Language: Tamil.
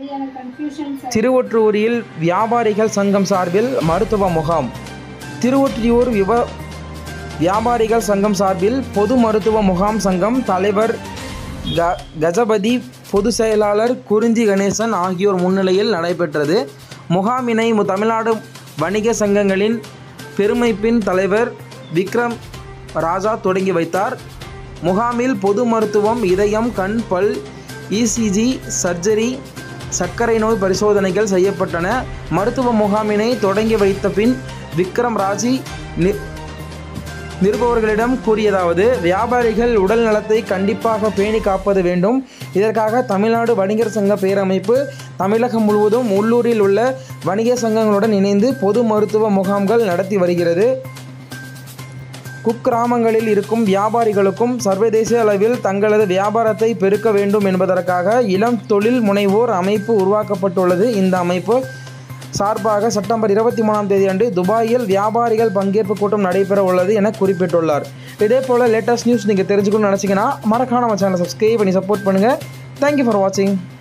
மாதிரியான கன்ஃபியூஷன்ஸ் திருவொற்றூரில் வியாபாரிகள் சங்கம் சார்பில் மருத்துவ முகாம் திருவொற்றியூர் விவ வியாபாரிகள் சங்கம் சார்பில் பொது மருத்துவ முகாம் சங்கம் தலைவர் க கஜபதி பொதுச் செயலாளர் குறிஞ்சி கணேசன் ஆகியோர் முன்னிலையில் நடைபெற்றது முகாமினை மு- தமிழ்நாடு வணிக சங்கங்களின் பெருமைப்பின் தலைவர் விக்ரம் ராஜா தொடங்கி வைத்தார் முகாமில் பொது மருத்துவம் இதயம் கண் பல் இசிஜி சர்ஜரி சர்க்கரை நோய் பரிசோதனைகள் செய்யப்பட்டன மருத்துவ முகாமினை தொடங்கி வைத்த பின் விக்ரம் ராஜி நி- நிருபவர்களிடம் கூறியதாவது வியாபாரிகள் உடல் நலத்தை கண்டிப்பாக பேணி காப்பது வேண்டும் இதற்காக தமிழ்நாடு வணிகர் சங்க பேரமைப்பு தமிழகம் முழுவதும் உள்ளூரில் உள்ள வணிக சங்கங்களுடன் இணைந்து பொது மருத்துவ முகாம்கள் நடத்தி வருகிறது குக்கிராமங்களில் இருக்கும் வியாபாரிகளுக்கும் சர்வதேச அளவில் தங்களது வியாபாரத்தை பெருக்க வேண்டும் என்பதற்காக இளம் தொழில் முனைவோர் அமைப்பு உருவாக்கப்பட்டுள்ளது இந்த அமைப்பு சார்பாக செப்டம்பர் இருபத்தி மூணாம் தேதி அன்று துபாயில் வியாபாரிகள் பங்கேற்பு கூட்டம் நடைபெற உள்ளது என குறிப்பிட்டுள்ளார் இதே போல் லேட்டஸ்ட் நியூஸ் நீங்கள் தெரிஞ்சுக்கணும்னு நினச்சிங்கன்னா மறக்காம நம்ம சேனலை சப்ஸ்கிரைப் பண்ணி சப்போர்ட் பண்ணுங்கள் தேங்க்யூ ஃபார் வாட்சிங்